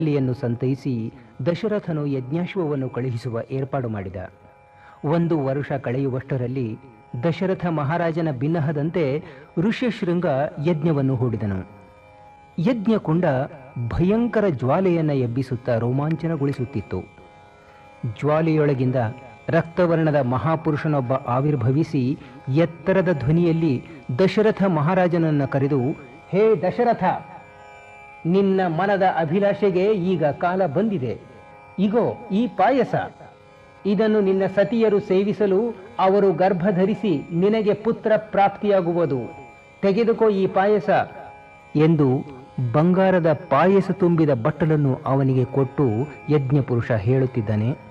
ಲಿಯನ್ನು ಸಂತೈಸಿ ದಶರಥನು ಯಜ್ಞಾಶ್ವವನ್ನು ಕಳುಹಿಸುವ ಏರ್ಪಾಡು ಮಾಡಿದ ಒಂದು ವರುಷ ಕಳೆಯುವಷ್ಟರಲ್ಲಿ ದಶರಥ ಮಹಾರಾಜನ ಬಿನ್ನಹದಂತೆ ಋಷ್ಯಶೃಂಗ ಯಜ್ಞವನ್ನು ಹೂಡಿದನು ಯಜ್ಞಕುಂಡ ಭಯಂಕರ ಜ್ವಾಲೆಯನ್ನು ಎಬ್ಬಿಸುತ್ತಾ ರೋಮಾಂಚನಗೊಳಿಸುತ್ತಿತ್ತು ಜ್ವಾಲೆಯೊಳಗಿಂದ ರಕ್ತವರ್ಣದ ಮಹಾಪುರುಷನೊಬ್ಬ ಆವಿರ್ಭವಿಸಿ ಎತ್ತರದ ಧ್ವನಿಯಲ್ಲಿ ದಶರಥ ಮಹಾರಾಜನನ್ನ ಕರೆದು ಹೇ ದಶರಥ ನಿನ್ನ ಮನದ ಅಭಿಲಾಷೆಗೆ ಈಗ ಕಾಲ ಬಂದಿದೆ ಇಗೋ ಈ ಪಾಯಸ ಇದನ್ನು ನಿನ್ನ ಸತಿಯರು ಸೇವಿಸಲು ಅವರು ಗರ್ಭಧರಿಸಿ ನಿನಗೆ ಪುತ್ರ ಪ್ರಾಪ್ತಿಯಾಗುವುದು ತೆಗೆದುಕೋ ಈ ಪಾಯಸ ಎಂದು ಬಂಗಾರದ ಪಾಯಸ ತುಂಬಿದ ಬಟ್ಟಲನ್ನು ಅವನಿಗೆ ಕೊಟ್ಟು ಯಜ್ಞಪುರುಷ ಹೇಳುತ್ತಿದ್ದಾನೆ